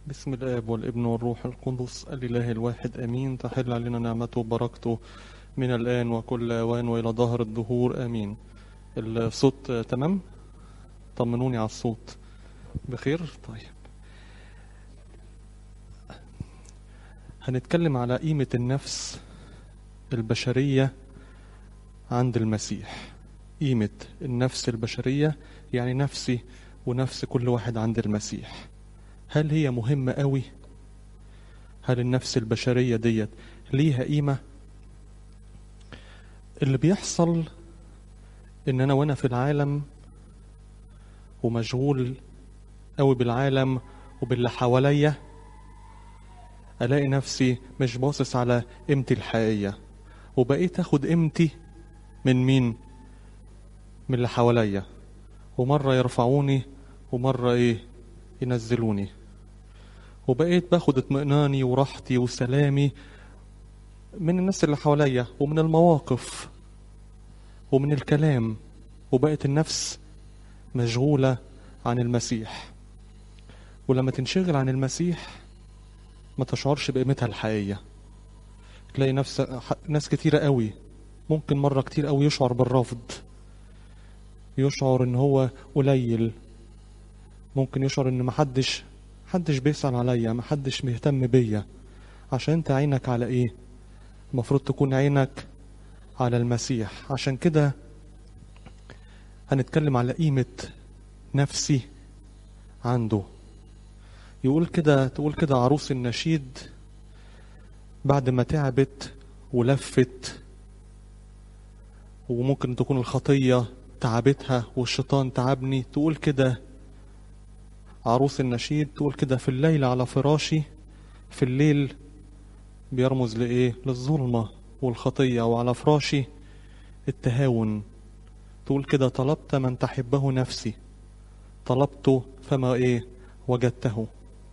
بسم الآب والابن والروح القدس الإله الواحد أمين تحل علينا نعمته وبركته من الآن وكل أوان وإلى ظهر الدهور آمين الصوت آه، تمام طمنوني على الصوت بخير طيب هنتكلم على قيمة النفس البشرية عند المسيح قيمة النفس البشرية يعني نفسي ونفس كل واحد عند المسيح هل هي مهمة قوي هل النفس البشرية ديت ليها قيمة اللي بيحصل ان انا وانا في العالم ومشغول قوي بالعالم وباللي حواليا الاقي نفسي مش باصص على قيمتي الحقيقية وبقيت اخد قيمتي من مين من اللي حواليا ومرة يرفعوني ومرة ايه ينزلوني وبقيت باخد اطمئناني وراحتي وسلامي من الناس اللي حواليا ومن المواقف ومن الكلام وبقت النفس مشغولة عن المسيح ولما تنشغل عن المسيح ما تشعرش بقيمتها الحقيقية تلاقي نفس ناس كتيرة قوي ممكن مرة كتير قوي يشعر بالرفض يشعر ان هو قليل ممكن يشعر ان محدش محدش بيسأل عليا محدش مهتم بيا عشان انت عينك على ايه المفروض تكون عينك على المسيح عشان كده هنتكلم على قيمة نفسي عنده يقول كده تقول كده عروس النشيد بعد ما تعبت ولفت وممكن تكون الخطية تعبتها والشيطان تعبني تقول كده عروس النشيد تقول كده في الليل على فراشي في الليل بيرمز لإيه للظلمة والخطية وعلى فراشي التهاون تقول كده طلبت من تحبه نفسي طلبته فما إيه وجدته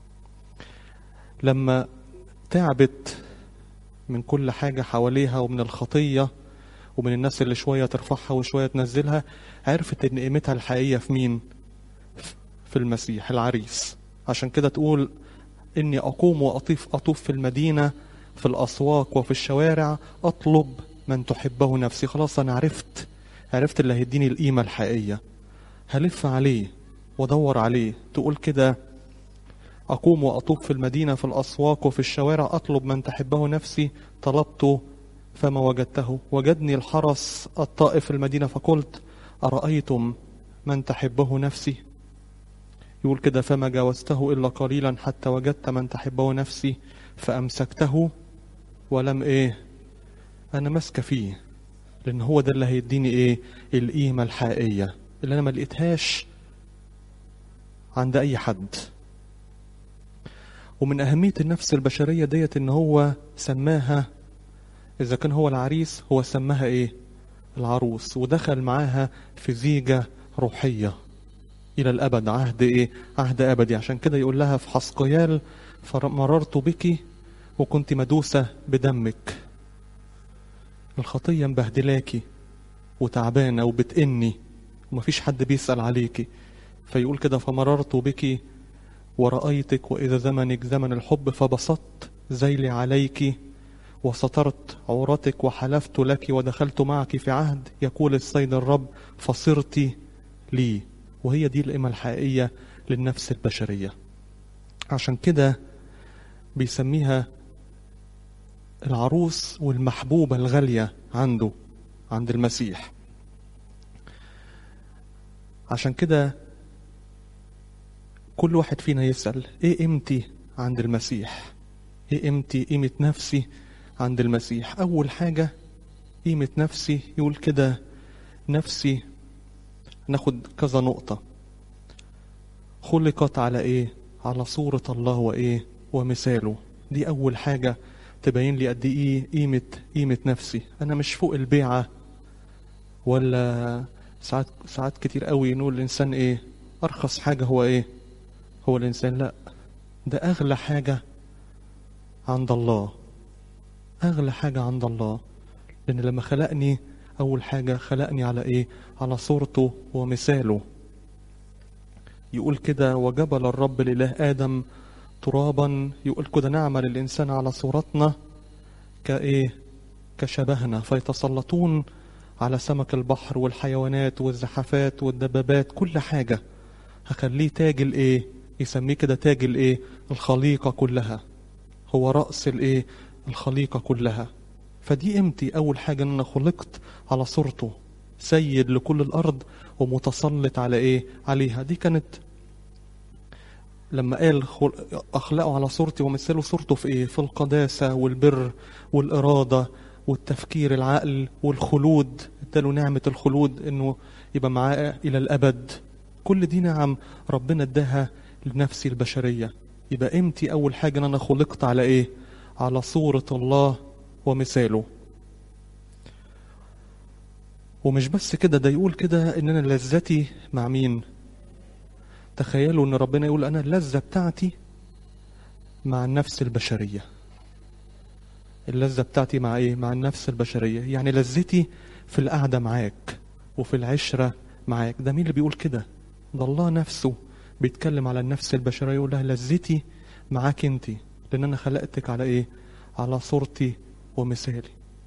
لما تعبت من كل حاجة حواليها ومن الخطية ومن الناس اللي شوية ترفعها وشوية تنزلها عرفت ان قيمتها الحقيقية في مين في المسيح العريس عشان كده تقول اني اقوم واطيف اطوف في المدينة في الاسواق وفي الشوارع اطلب من تحبه نفسي خلاص انا عرفت عرفت اللي هيديني القيمة الحقيقية هلف عليه وادور عليه تقول كده أقوم وأطوف في المدينة في الأسواق وفي الشوارع أطلب من تحبه نفسي طلبته فما وجدته وجدني الحرس الطائف في المدينة فقلت أرأيتم من تحبه نفسي يقول كده فما جاوزته إلا قليلا حتى وجدت من تحبه نفسي فأمسكته ولم إيه أنا ماسكة فيه لأن هو ده اللي هيديني إيه القيمة الحقيقية اللي أنا ما لقيتهاش عند أي حد ومن أهمية النفس البشرية ديت إن هو سماها إذا كان هو العريس هو سماها إيه العروس ودخل معاها في زيجة روحية إلى الأبد عهد إيه عهد أبدي عشان كده يقول لها في حسقيال فمررت بك وكنت مدوسة بدمك الخطية مبهدلاكي وتعبانة وبتئني ومفيش حد بيسأل عليكي فيقول كده فمررت بك ورأيتك وإذا زمنك زمن الحب فبسطت ذيلي عليك وسترت عورتك وحلفت لك ودخلت معك في عهد يقول السيد الرب فصرت لي وهي دي القيمة الحقيقية للنفس البشرية عشان كده بيسميها العروس والمحبوبة الغالية عنده عند المسيح عشان كده كل واحد فينا يسأل ايه قيمتي عند المسيح ايه قيمتي قيمة نفسي عند المسيح اول حاجة قيمة نفسي يقول كده نفسي ناخد كذا نقطة خلقت على ايه على صورة الله وايه ومثاله دي اول حاجة تبين لي قد ايه قيمة قيمة نفسي انا مش فوق البيعة ولا ساعات ساعات كتير قوي نقول الانسان ايه ارخص حاجة هو ايه هو الإنسان لا ده أغلى حاجة عند الله أغلى حاجة عند الله لأن لما خلقني أول حاجة خلقني على إيه على صورته ومثاله يقول كده وجبل الرب الإله آدم ترابا يقول كده نعمل الإنسان على صورتنا كإيه كشبهنا فيتسلطون على سمك البحر والحيوانات والزحفات والدبابات كل حاجة هخليه تاج الايه يسميه كده تاج الايه الخليقة كلها هو رأس الايه الخليقة كلها فدي قيمتي أول حاجة إن أنا خلقت على صورته سيد لكل الأرض ومتسلط على إيه عليها دي كانت لما قال خل... أخلقه على صورتي ومثله صورته في إيه في القداسة والبر والإرادة والتفكير العقل والخلود اداله نعمة الخلود إنه يبقى معاه إلى الأبد كل دي نعم ربنا اداها لنفسي البشرية يبقى قيمتي أول حاجة إن أنا خلقت على إيه على صورة الله ومثاله ومش بس كده ده يقول كده ان انا لذتي مع مين تخيلوا ان ربنا يقول انا اللذة بتاعتي مع النفس البشرية اللذة بتاعتي مع ايه مع النفس البشرية يعني لذتي في القعدة معاك وفي العشرة معاك ده مين اللي بيقول كده ده الله نفسه بيتكلم على النفس البشرية يقول لها لذتي معاك انت لان انا خلقتك على ايه على صورتي ومثالي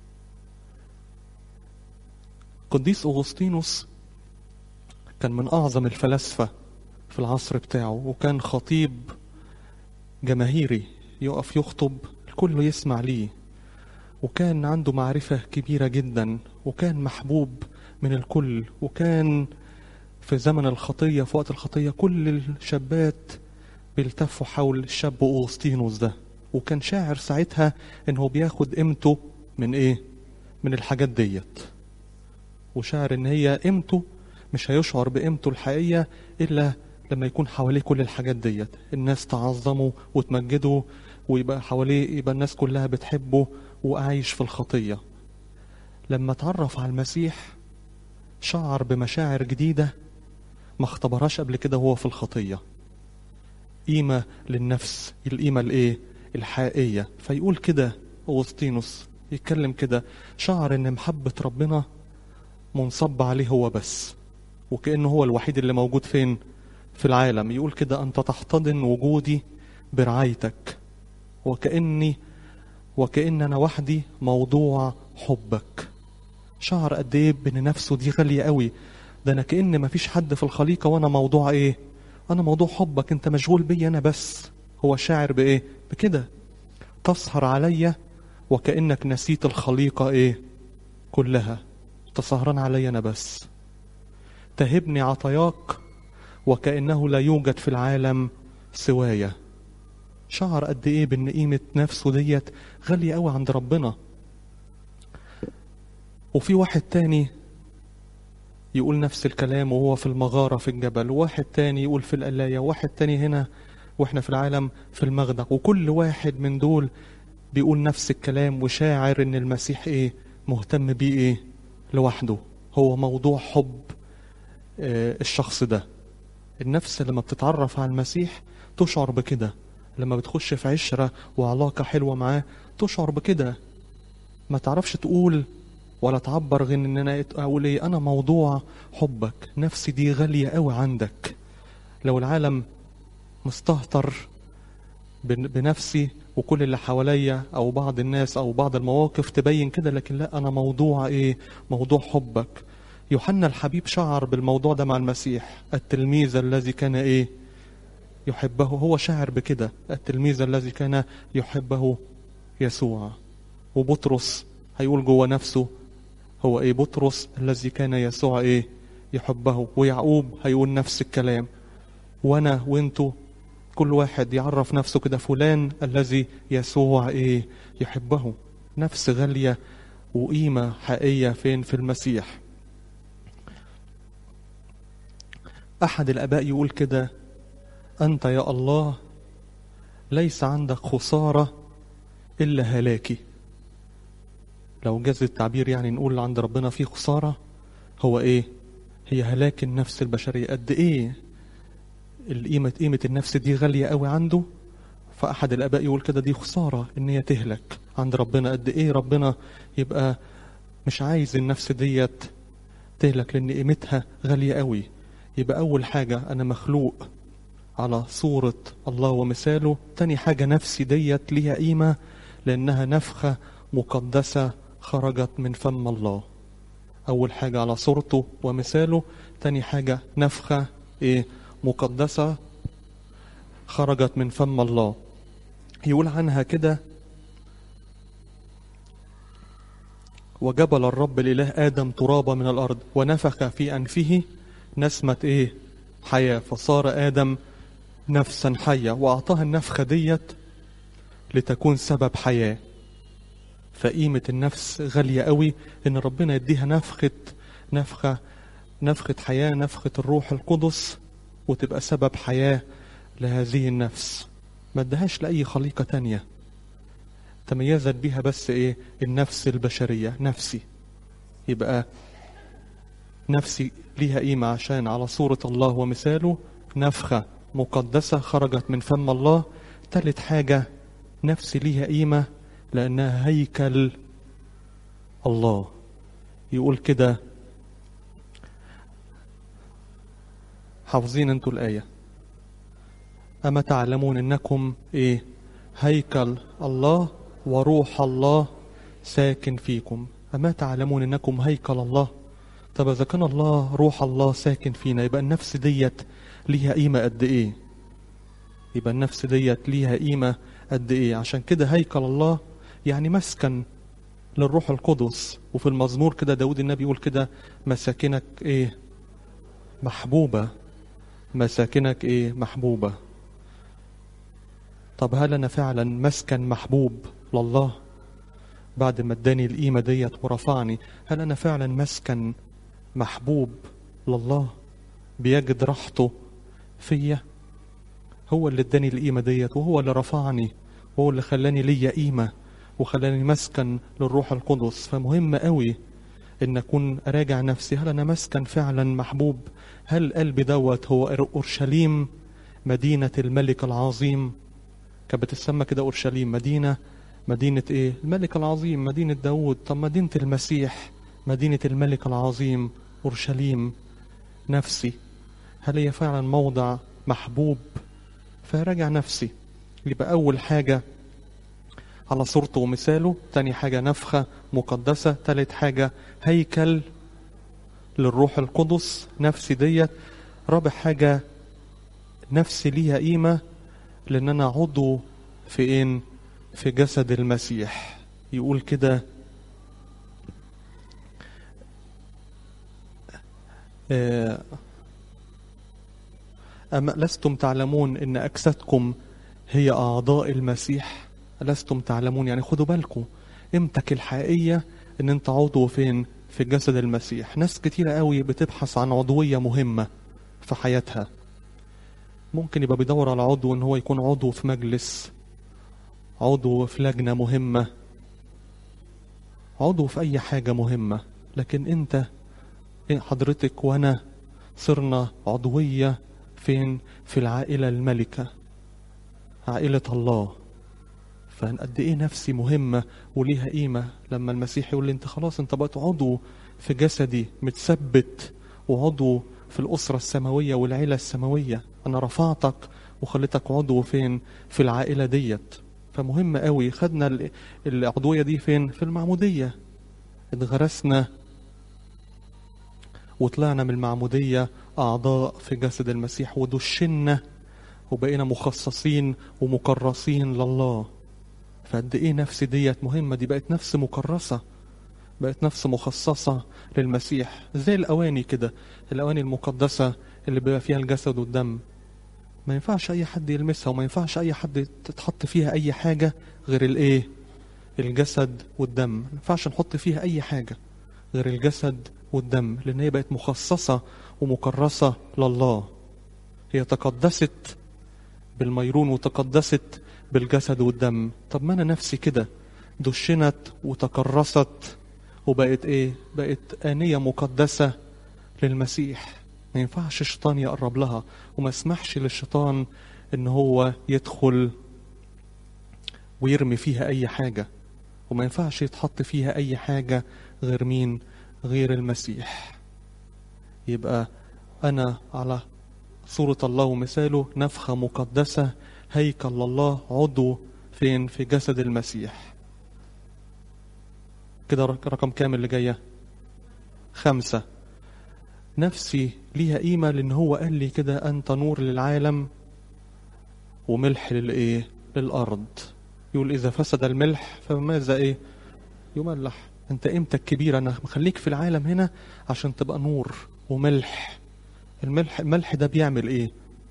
قديس أغسطينوس كان من أعظم الفلاسفة في العصر بتاعه وكان خطيب جماهيري يقف يخطب الكل يسمع ليه وكان عنده معرفة كبيرة جدا وكان محبوب من الكل وكان في زمن الخطية في وقت الخطية كل الشابات بيلتفوا حول الشاب أغسطينوس ده وكان شاعر ساعتها انه بياخد قيمته من ايه من الحاجات ديت وشاعر ان هي قيمته مش هيشعر بقيمته الحقيقية الا لما يكون حواليه كل الحاجات ديت الناس تعظمه وتمجده ويبقى حواليه يبقى الناس كلها بتحبه وعايش في الخطية لما تعرف على المسيح شعر بمشاعر جديدة ما اختبرهاش قبل كده وهو في الخطية قيمة للنفس القيمة الايه الحقيقية فيقول كده أغسطينوس يتكلم كده شعر ان محبة ربنا منصب عليه هو بس وكأنه هو الوحيد اللي موجود فين في العالم يقول كده أنت تحتضن وجودي برعايتك وكأني وكأن أنا وحدي موضوع حبك شعر قد إيه بأن نفسه دي غالية قوي ده أنا كأن مفيش حد في الخليقة وأنا موضوع إيه أنا موضوع حبك أنت مشغول بي أنا بس هو شاعر بإيه بكده تسهر عليا وكأنك نسيت الخليقة إيه كلها تسهران علي أنا بس تهبني عطاياك وكأنه لا يوجد في العالم سوايا شعر قد ايه بان قيمة نفسه ديت غالية قوي عند ربنا وفي واحد تاني يقول نفس الكلام وهو في المغارة في الجبل وواحد تاني يقول في القلاية وواحد تاني هنا واحنا في العالم في المغدق وكل واحد من دول بيقول نفس الكلام وشاعر ان المسيح ايه مهتم بيه ايه لوحده هو موضوع حب آه الشخص ده النفس لما بتتعرف على المسيح تشعر بكده لما بتخش في عشرة وعلاقة حلوة معاه تشعر بكده ما تعرفش تقول ولا تعبر غير ان انا اقول ايه انا موضوع حبك نفسي دي غالية قوي عندك لو العالم مستهتر بنفسي وكل اللي حواليا او بعض الناس او بعض المواقف تبين كده لكن لا انا موضوع ايه موضوع حبك يوحنا الحبيب شعر بالموضوع ده مع المسيح التلميذ الذي كان ايه يحبه هو شاعر بكده التلميذ الذي كان يحبه يسوع وبطرس هيقول جوه نفسه هو ايه بطرس الذي كان يسوع ايه يحبه ويعقوب هيقول نفس الكلام وانا وانتو كل واحد يعرف نفسه كده فلان الذي يسوع ايه يحبه نفس غالية وقيمة حقيقية فين في المسيح أحد الآباء يقول كده أنت يا الله ليس عندك خسارة إلا هلاكي لو جاز التعبير يعني نقول عند ربنا في خسارة هو إيه هي هلاك النفس البشرية قد إيه القيمة قيمة النفس دي غالية قوي عنده فأحد الآباء يقول كده دي خسارة إن هي تهلك عند ربنا قد إيه ربنا يبقى مش عايز النفس ديت تهلك لأن قيمتها غالية قوي يبقى أول حاجة أنا مخلوق على صورة الله ومثاله تاني حاجة نفسي ديت ليها قيمة لأنها نفخة مقدسة خرجت من فم الله أول حاجة على صورته ومثاله تاني حاجة نفخة إيه مقدسة خرجت من فم الله يقول عنها كده وجبل الرب الإله آدم ترابا من الأرض ونفخ في أنفه نسمة إيه حياة فصار آدم نفسا حية وأعطاها النفخة ديت لتكون سبب حياة فقيمة النفس غالية قوي إن ربنا يديها نفخة نفخة نفخة حياة نفخة الروح القدس وتبقى سبب حياة لهذه النفس ما ادهاش لأي خليقة تانية تميزت بها بس ايه النفس البشرية نفسي يبقى نفسي ليها قيمة عشان على صورة الله ومثاله نفخة مقدسة خرجت من فم الله تالت حاجة نفسي ليها قيمة لأنها هيكل الله يقول كده حافظين انتوا الآية أما تعلمون أنكم إيه هيكل الله وروح الله ساكن فيكم أما تعلمون أنكم هيكل الله طب إذا كان الله روح الله ساكن فينا يبقى النفس ديت ليها قيمة قد إيه يبقى النفس ديت ليها قيمة قد إيه عشان كده هيكل الله يعني مسكن للروح القدس وفي المزمور كده داود النبي يقول كده مساكنك إيه محبوبة مساكنك إيه محبوبة طب هل أنا فعلا مسكن محبوب لله بعد ما اداني القيمة ديت ورفعني هل أنا فعلا مسكن محبوب لله بيجد راحته فيا هو اللي اداني القيمة ديت وهو اللي رفعني وهو اللي خلاني ليا قيمة وخلاني مسكن للروح القدس فمهم قوي ان اكون اراجع نفسي هل انا مسكن فعلا محبوب هل قلبي دوت هو اورشليم مدينة الملك العظيم كانت بتسمى كده اورشليم مدينة مدينة ايه الملك العظيم مدينة داود طب مدينة المسيح مدينة الملك العظيم اورشليم نفسي هل هي فعلا موضع محبوب فراجع نفسي يبقى اول حاجة على صورته ومثاله تاني حاجة نفخة مقدسة تالت حاجة هيكل للروح القدس نفسي ديت رابع حاجة نفسي ليها قيمة لأن أنا عضو في إيه في جسد المسيح يقول كده أما لستم تعلمون أن أجسادكم هي أعضاء المسيح لستم تعلمون يعني خدوا بالكم قيمتك الحقيقية ان انت عضو فين في جسد المسيح ناس كتيرة قوي بتبحث عن عضوية مهمة في حياتها ممكن يبقى بيدور على عضو ان هو يكون عضو في مجلس عضو في لجنة مهمة عضو في اي حاجة مهمة لكن انت حضرتك وانا صرنا عضوية فين في العائلة الملكة عائلة الله فقد ايه نفسي مهمة وليها قيمة لما المسيح يقول لي انت خلاص انت بقيت عضو في جسدي متثبت وعضو في الأسرة السماوية والعيلة السماوية أنا رفعتك وخليتك عضو فين في العائلة ديت فمهم قوي خدنا العضوية دي فين في المعمودية اتغرسنا وطلعنا من المعمودية أعضاء في جسد المسيح ودشنا وبقينا مخصصين ومكرسين لله فقد ايه نفس ديت مهمة دي بقت نفس مكرسة بقت نفس مخصصة للمسيح زي الأواني كده الأواني المقدسة اللي بيبقى فيها الجسد والدم ما ينفعش أي حد يلمسها وما ينفعش أي حد تتحط فيها أي حاجة غير الإيه الجسد والدم ما ينفعش نحط فيها أي حاجة غير الجسد والدم لأن هي بقت مخصصة ومكرسة لله هي تقدست بالميرون وتقدست بالجسد والدم طب ما انا نفسي كده دشنت وتكرست وبقت ايه بقت آنية مقدسة للمسيح ما ينفعش الشيطان يقرب لها وما اسمحش للشيطان ان هو يدخل ويرمي فيها اي حاجة وما ينفعش يتحط فيها اي حاجة غير مين غير المسيح يبقى انا على صورة الله ومثاله نفخة مقدسة هيكل الله عضو فين في جسد المسيح كده رقم كام اللي جاية خمسة نفسي ليها قيمة لأن هو قال لي كده أنت نور للعالم وملح للإيه للأرض يقول إذا فسد الملح فماذا إيه يملح أنت قيمتك كبيرة أنا مخليك في العالم هنا عشان تبقى نور وملح الملح الملح ده بيعمل إيه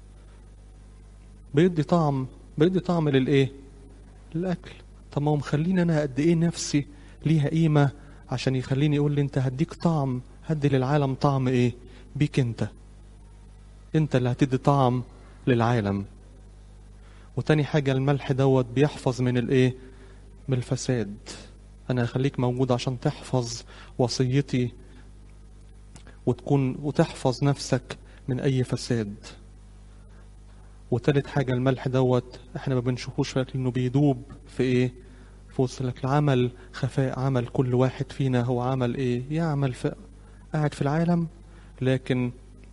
بيدي طعم بيدي طعم للإيه للأكل طب ما هو مخليني أنا قد إيه نفسي ليها قيمة عشان يخليني يقول لي أنت هديك طعم هدي للعالم طعم إيه بيك أنت أنت اللي هتدي طعم للعالم وتاني حاجة الملح دوت بيحفظ من الايه من الفساد انا هخليك موجود عشان تحفظ وصيتي وتكون وتحفظ نفسك من اي فساد وتالت حاجة الملح دوت احنا ما بنشوفوش لانه بيدوب في ايه في وسط لك العمل خفاء عمل كل واحد فينا هو عمل ايه يعمل في قاعد في العالم لكن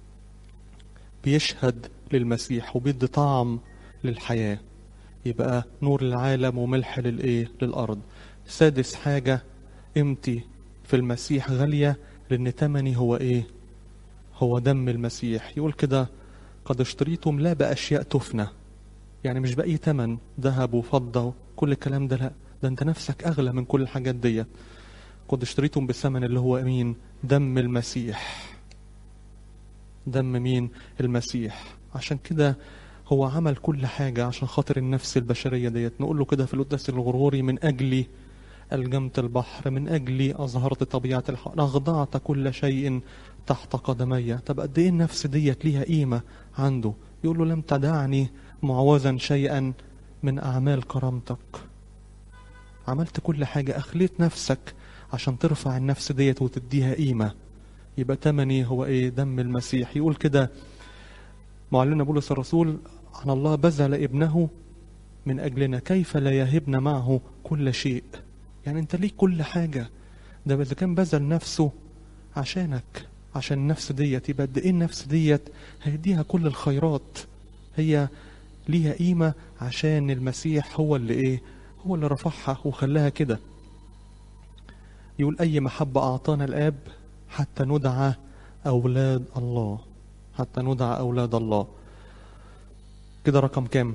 بيشهد للمسيح وبيدي طعم للحياة يبقى نور للعالم وملح للإيه للأرض سادس حاجة قيمتي في المسيح غالية لأن تمني هو إيه هو دم المسيح يقول كده قد اشتريتم لا بأشياء تفنى يعني مش بأي تمن ذهب وفضة كل الكلام ده لا ده انت نفسك أغلى من كل الحاجات دي قد اشتريتم بثمن اللي هو مين دم المسيح دم مين المسيح عشان كده هو عمل كل حاجة عشان خاطر النفس البشرية ديت نقول له كده في القداس الغروري من أجلي ألجمت البحر من أجلي أظهرت طبيعة الحق أخضعت كل شيء تحت قدمي طب قد إيه النفس ديت ليها قيمة عنده يقول له لم تدعني معوزا شيئا من أعمال كرامتك عملت كل حاجة أخليت نفسك عشان ترفع النفس ديت وتديها قيمة يبقى تمني هو إيه دم المسيح يقول كده معلنا بولس الرسول عن الله بذل ابنه من أجلنا كيف لا يهبنا معه كل شيء يعني أنت ليك كل حاجة ده إذا كان بذل نفسه عشانك عشان النفس ديت يبقى قد إيه النفس ديت هيديها كل الخيرات هي ليها قيمة عشان المسيح هو اللي إيه هو اللي رفعها وخلاها كده يقول أي محبة أعطانا الآب حتى ندعى أولاد الله حتى ندعى أولاد الله كده رقم كام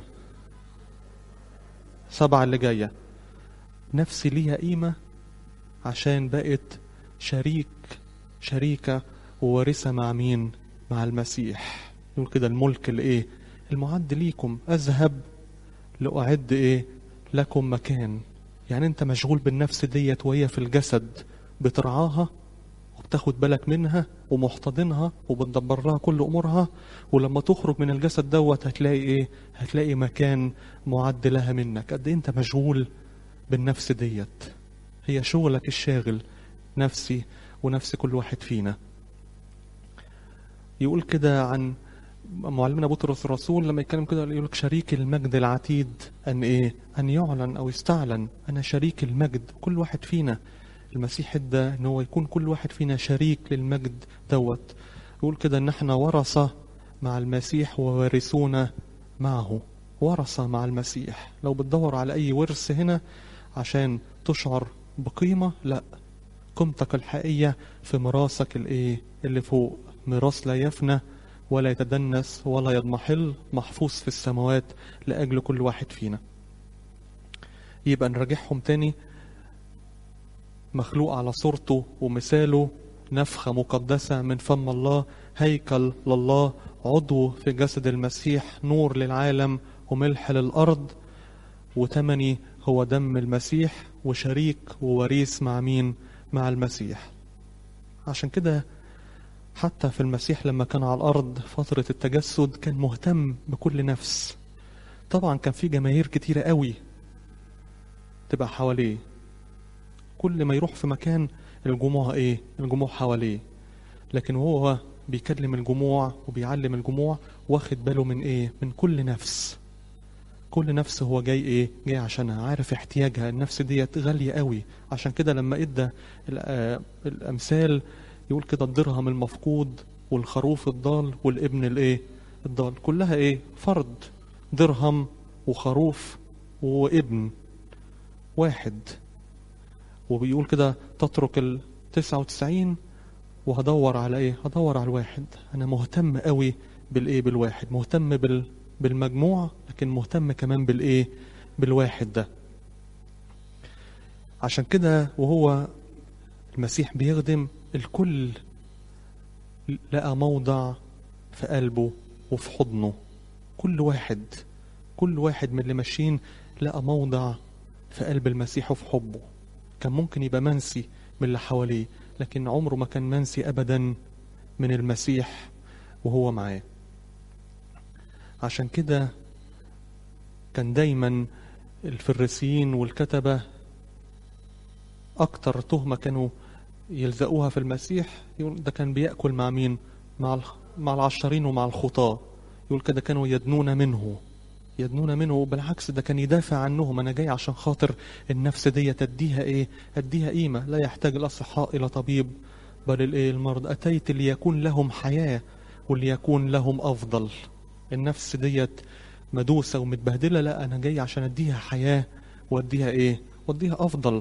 سبعة اللي جاية نفسي ليها قيمة عشان بقت شريك شريكة ووارثة مع مين مع المسيح يقول كده الملك الايه المعد ليكم اذهب لأعد ايه لكم مكان يعني انت مشغول بالنفس ديت وهي في الجسد بترعاها وبتاخد بالك منها ومحتضنها وبتدبر لها كل امورها ولما تخرج من الجسد دوت هتلاقي ايه هتلاقي مكان معد لها منك قد إيه انت مشغول بالنفس ديت هي شغلك الشاغل نفسي ونفس كل واحد فينا يقول كده عن معلمنا بطرس الرسول لما يتكلم كده يقول لك شريك المجد العتيد ان ايه ان يعلن او يستعلن انا شريك المجد كل واحد فينا المسيح ادى ان هو يكون كل واحد فينا شريك للمجد دوت يقول كده ان احنا ورثة مع المسيح ووارثون معه ورثة مع المسيح لو بتدور على اي ورث هنا عشان تشعر بقيمة لا قيمتك الحقيقية في ميراثك الايه اللي فوق ميراث لا يفنى ولا يتدنس ولا يضمحل محفوظ في السماوات لأجل كل واحد فينا يبقى نراجعهم تاني مخلوق على صورته ومثاله نفخة مقدسة من فم الله هيكل لله عضو في جسد المسيح نور للعالم وملح للأرض وتمني هو دم المسيح وشريك ووريث مع مين مع المسيح عشان كده حتى في المسيح لما كان على الأرض فترة التجسد كان مهتم بكل نفس طبعا كان في جماهير كتيرة قوي تبقى حواليه كل ما يروح في مكان الجموع ايه الجموع حواليه لكن هو بيكلم الجموع وبيعلم الجموع واخد باله من ايه من كل نفس كل نفس هو جاي ايه جاي عشانها عارف احتياجها النفس ديت غالية قوي عشان كده لما ادى الامثال يقول كده الدرهم المفقود والخروف الضال والابن الايه الضال كلها ايه فرد درهم وخروف وابن واحد وبيقول كده تترك ال 99 وهدور على ايه هدور على الواحد انا مهتم قوي بالايه بالواحد مهتم بال بالمجموع لكن مهتم كمان بالايه بالواحد ده عشان كده وهو المسيح بيخدم الكل لقى موضع في قلبه وفي حضنه كل واحد كل واحد من اللي ماشيين لقى موضع في قلب المسيح وفي حبه كان ممكن يبقى منسي من اللي حواليه لكن عمره ما كان منسي ابدا من المسيح وهو معاه عشان كده كان دايما الفريسيين والكتبة أكتر تهمة كانوا يلزقوها في المسيح يقول ده كان بيأكل مع مين مع مع العشرين ومع الخطاة يقول كده كانوا يدنون منه يدنون منه بالعكس ده كان يدافع عنهم انا جاي عشان خاطر النفس دي تديها ايه اديها قيمة لا يحتاج الاصحاء الى طبيب بل الايه المرض اتيت ليكون لهم حياة وليكون لهم افضل النفس ديت مدوسة ومتبهدلة لا انا جاي عشان اديها حياة واديها ايه واديها افضل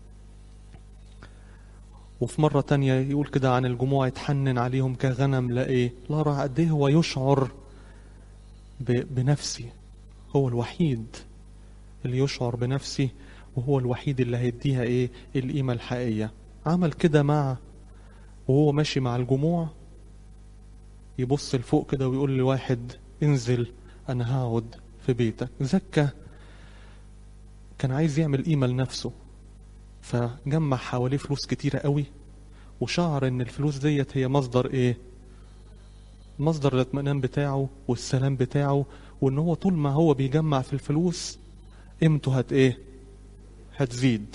وفي مرة تانية يقول كده عن الجموع يتحنن عليهم كغنم لا ايه لا راح قد ايه هو يشعر بنفسي هو الوحيد اللي يشعر بنفسي وهو الوحيد اللي هيديها ايه القيمة الحقيقية عمل كده مع وهو ماشي مع الجموع يبص لفوق كده ويقول لواحد انزل انا هقعد في بيتك زكى كان عايز يعمل قيمة لنفسه فجمع حواليه فلوس كتيرة قوي وشعر ان الفلوس ديت هي مصدر ايه مصدر الاطمئنان بتاعه والسلام بتاعه وان هو طول ما هو بيجمع في الفلوس قيمته هت ايه هتزيد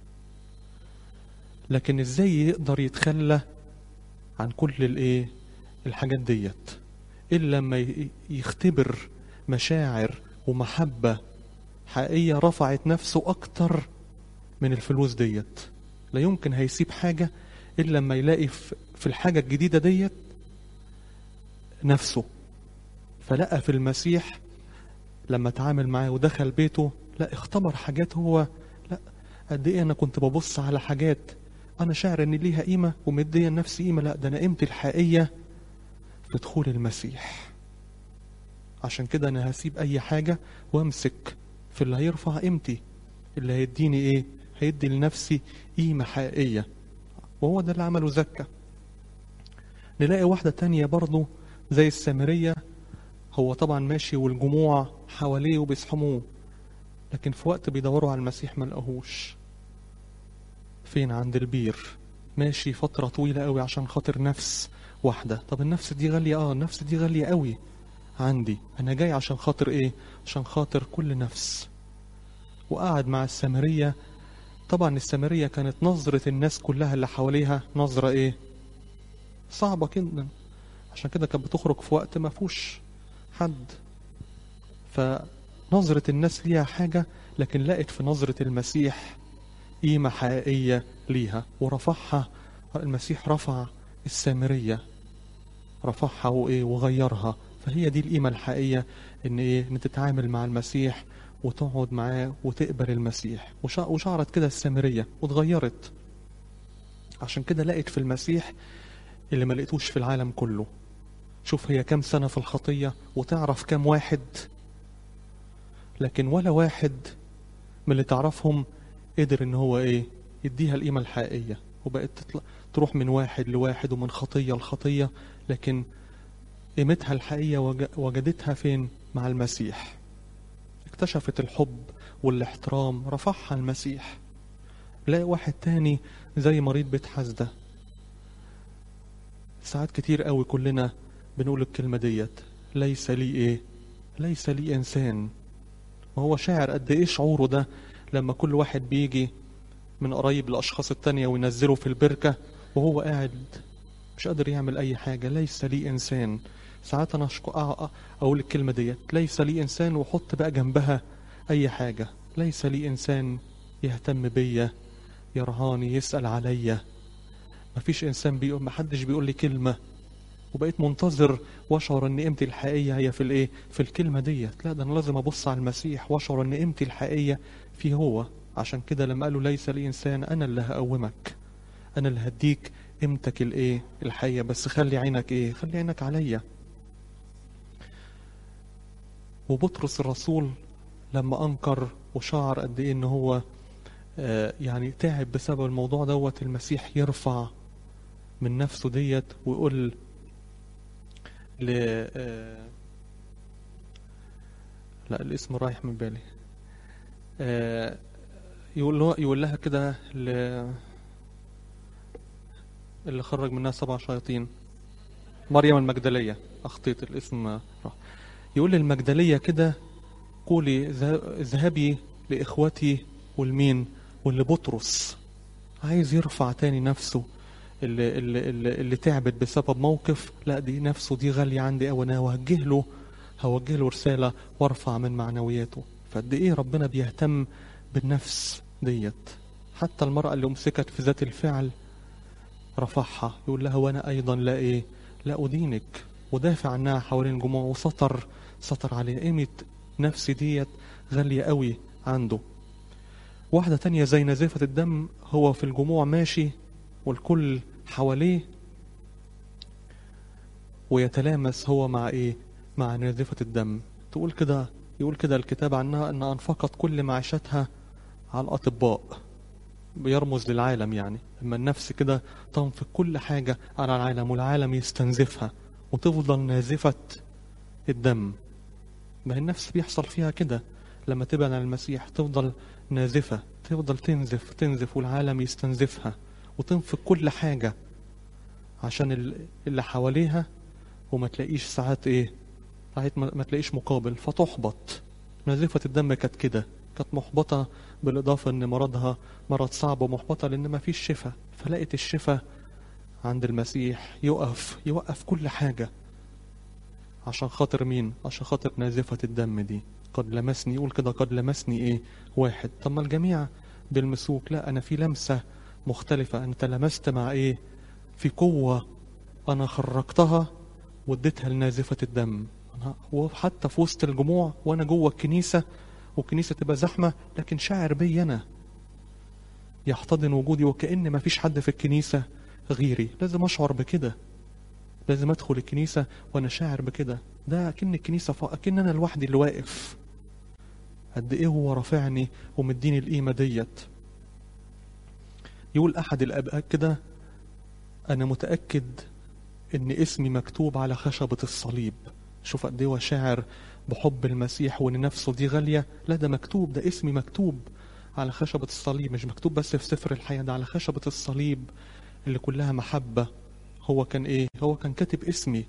لكن ازاي يقدر يتخلى عن كل الايه الحاجات ديت الا لما يختبر مشاعر ومحبة حقيقية رفعت نفسه اكتر من الفلوس ديت لا يمكن هيسيب حاجة الا لما يلاقي في الحاجة الجديدة ديت نفسه فلقى في المسيح لما تعامل معاه ودخل بيته لا اختبر حاجات هو لا قد ايه انا كنت ببص على حاجات انا شاعر ان ليها قيمه ومديه لنفسي قيمه لا ده انا قيمتي الحقيقيه في دخول المسيح عشان كده انا هسيب اي حاجه وامسك في اللي هيرفع قيمتي اللي هيديني ايه هيدي لنفسي قيمه حقيقيه وهو ده اللي عمله زكا نلاقي واحده تانية برضه زي السامرية هو طبعا ماشي والجموع حواليه وبيسحموه لكن في وقت بيدوروا على المسيح ما لقاهوش فين عند البير ماشي فترة طويلة قوي عشان خاطر نفس واحدة طب النفس دي غالية اه النفس دي غالية قوي عندي انا جاي عشان خاطر ايه عشان خاطر كل نفس وقعد مع السامرية طبعا السامرية كانت نظرة الناس كلها اللي حواليها نظرة ايه صعبة جدا عشان كده كانت بتخرج في وقت ما فيهوش حد فنظرة الناس ليها حاجة لكن لقت في نظرة المسيح قيمة حقيقية ليها ورفعها المسيح رفع السامرية رفعها وإيه وغيرها فهي دي القيمة الحقيقية إن إيه إن تتعامل مع المسيح وتقعد معاه وتقبل المسيح وشعرت كده السامرية واتغيرت عشان كده لقت في المسيح اللي ما لقيتوش في العالم كله شوف هي كم سنة في الخطية وتعرف كم واحد لكن ولا واحد من اللي تعرفهم قدر ان هو ايه يديها القيمة الحقيقية وبقت تطلع تروح من واحد لواحد ومن خطية لخطية لكن قيمتها الحقيقية وجدتها فين مع المسيح اكتشفت الحب والاحترام رفعها المسيح لاقي واحد تاني زي مريض بيت حسده ساعات كتير قوي كلنا بنقول الكلمة ديت ليس لي ايه ليس لي انسان وهو شاعر قد ايه شعوره ده لما كل واحد بيجي من قريب الاشخاص التانية وينزله في البركة وهو قاعد مش قادر يعمل اي حاجة ليس لي انسان ساعات انا اقول الكلمة ديت ليس لي انسان وحط بقى جنبها اي حاجة ليس لي انسان يهتم بيا يرهاني يسأل عليا مفيش انسان بيقول محدش بيقول لي كلمة وبقيت منتظر واشعر ان قيمتي الحقيقيه هي في الايه في الكلمه ديت لا ده انا لازم ابص على المسيح واشعر ان قيمتي الحقيقيه فيه هو عشان كده لما قالوا ليس لي انسان انا اللي هقومك انا اللي هديك قيمتك الايه الحقيقيه بس خلي عينك ايه خلي عينك عليا وبطرس الرسول لما انكر وشعر قد ايه ان هو آه يعني تعب بسبب الموضوع دوت المسيح يرفع من نفسه ديت ويقول ل آه لا الاسم رايح من بالي آه يقول له يقول لها كده ل اللي خرج منها سبع شياطين مريم المجدلية أخطيت الاسم راح يقول للمجدلية كده قولي اذهبي لإخوتي والمين واللي بطرس عايز يرفع تاني نفسه اللي, اللي, اللي, اللي تعبت بسبب موقف لا دي نفسه دي غالية عندي أو أنا هوجه له هوجه له رسالة وارفع من معنوياته فقد إيه ربنا بيهتم بالنفس ديت حتى المرأة اللي أمسكت في ذات الفعل رفعها يقول لها وأنا أيضا لا إيه لا أدينك ودافع عنها حوالين الجموع وسطر سطر عليها قيمة نفسي ديت غالية قوي عنده واحدة تانية زي نزيفة الدم هو في الجموع ماشي والكل حواليه ويتلامس هو مع ايه مع نزيفة الدم تقول كده يقول كده الكتاب عنها ان انفقت كل معيشتها على الاطباء بيرمز للعالم يعني اما النفس كده تنفق كل حاجة على العالم والعالم يستنزفها وتفضل نازفة الدم ما هي النفس بيحصل فيها كده لما تبعد عن المسيح تفضل نازفة تفضل تنزف تنزف والعالم يستنزفها وتنفق كل حاجة عشان اللي حواليها وما تلاقيش ساعات ايه ساعات ما تلاقيش مقابل فتحبط نازفة الدم كانت كده كانت محبطة بالإضافة إن مرضها مرض صعب ومحبطة لأن ما فيش شفاء فلقت الشفاء عند المسيح يقف يوقف كل حاجة عشان خاطر مين عشان خاطر نازفة الدم دي قد لمسني يقول كده قد لمسني ايه واحد طب ما الجميع بالمسوك لا انا في لمسة مختلفة انت لمست مع ايه في قوة انا خرجتها واديتها لنازفة الدم وحتى في وسط الجموع وانا جوه الكنيسة والكنيسة تبقى زحمة لكن شاعر بي انا يحتضن وجودي وكأن ما فيش حد في الكنيسة غيري لازم اشعر بكده لازم ادخل الكنيسة وانا شاعر بكده ده اكن الكنيسة ف... اكن انا لوحدي اللي واقف قد ايه هو رافعني ومديني القيمة ديت يقول احد الاباء كده انا متأكد ان اسمي مكتوب على خشبة الصليب شوف قد ايه هو شاعر بحب المسيح وان نفسه دي غالية لا ده مكتوب ده اسمي مكتوب على خشبة الصليب مش مكتوب بس في سفر الحياة ده على خشبة الصليب اللي كلها محبة هو كان ايه هو كان كاتب اسمي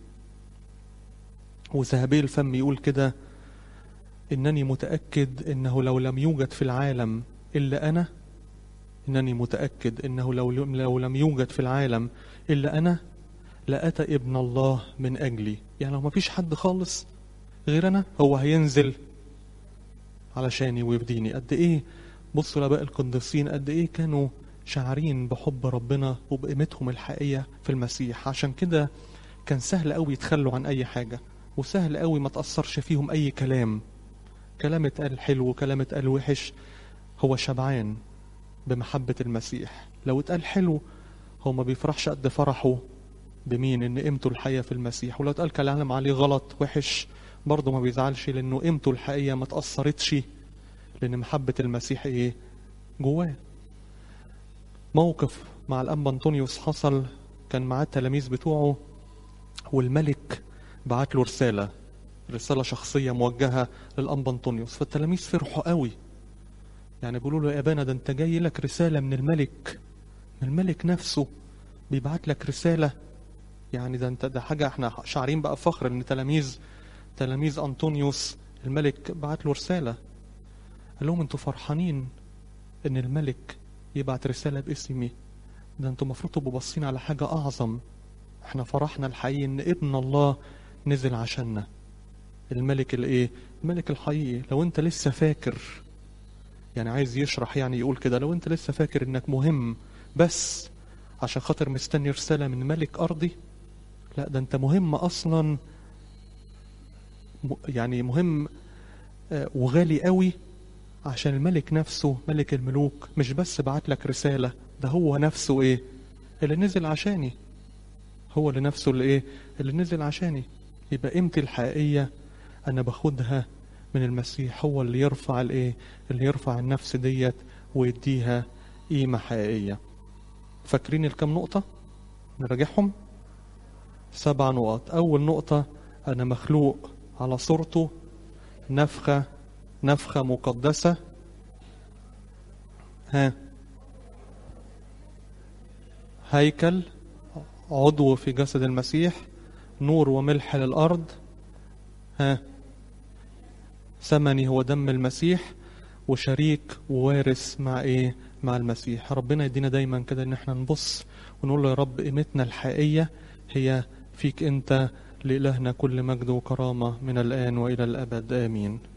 وذهبي الفم يقول كده انني متأكد انه لو لم يوجد في العالم الا انا انني متأكد انه لو لو لم يوجد في العالم الا انا لأتى ابن الله من اجلي يعني لو ما فيش حد خالص غير انا هو هينزل علشاني ويفديني قد ايه بصوا لاباء القديسين قد ايه كانوا شاعرين بحب ربنا وبقيمتهم الحقيقية في المسيح عشان كده كان سهل قوي يتخلوا عن أي حاجة وسهل قوي ما تأثرش فيهم أي كلام كلام اتقال حلو وكلام اتقال وحش هو شبعان بمحبة المسيح لو اتقال حلو هو ما بيفرحش قد فرحه بمين ان قيمته الحقيقية في المسيح ولو اتقال كلام عليه غلط وحش برضه ما بيزعلش لانه قيمته الحقيقية ما تأثرتش لان محبة المسيح ايه جواه موقف مع الأنبا أنطونيوس حصل كان معاه التلاميذ بتوعه والملك بعت له رسالة رسالة شخصية موجهة للأنبا أنطونيوس فالتلاميذ فرحوا قوي يعني بيقولوا له يا أبانا ده أنت جاي لك رسالة من الملك من الملك نفسه بيبعت لك رسالة يعني ده أنت ده حاجة احنا شعرين بقى فخر إن تلاميذ تلاميذ أنطونيوس الملك بعت له رسالة قال لهم أنتوا فرحانين إن الملك يبعت رسالة باسمي ده انتوا المفروض تبقوا باصين على حاجة أعظم احنا فرحنا الحقيقي إن ابن الله نزل عشاننا الملك الايه الملك الحقيقي لو انت لسه فاكر يعني عايز يشرح يعني يقول كده لو انت لسه فاكر انك مهم بس عشان خاطر مستني رسالة من ملك أرضي لا ده انت مهم اصلا م- يعني مهم آه، وغالي قوي عشان الملك نفسه ملك الملوك مش بس بعت لك رسالة ده هو نفسه ايه اللي نزل عشاني هو اللي نفسه اللي ايه اللي نزل عشاني يبقى قيمتي الحقيقية انا باخدها من المسيح هو اللي يرفع الايه اللي يرفع النفس ديت ويديها قيمة حقيقية فاكرين الكام نقطة نراجعهم سبع نقط أول نقطة أنا مخلوق على صورته نفخة نفخة مقدسة ها هيكل عضو في جسد المسيح نور وملح للأرض ها ثمني هو دم المسيح وشريك ووارث مع ايه مع المسيح ربنا يدينا دايما كده ان احنا نبص ونقول له يا رب قيمتنا الحقيقية هي فيك انت لإلهنا كل مجد وكرامة من الآن وإلى الأبد آمين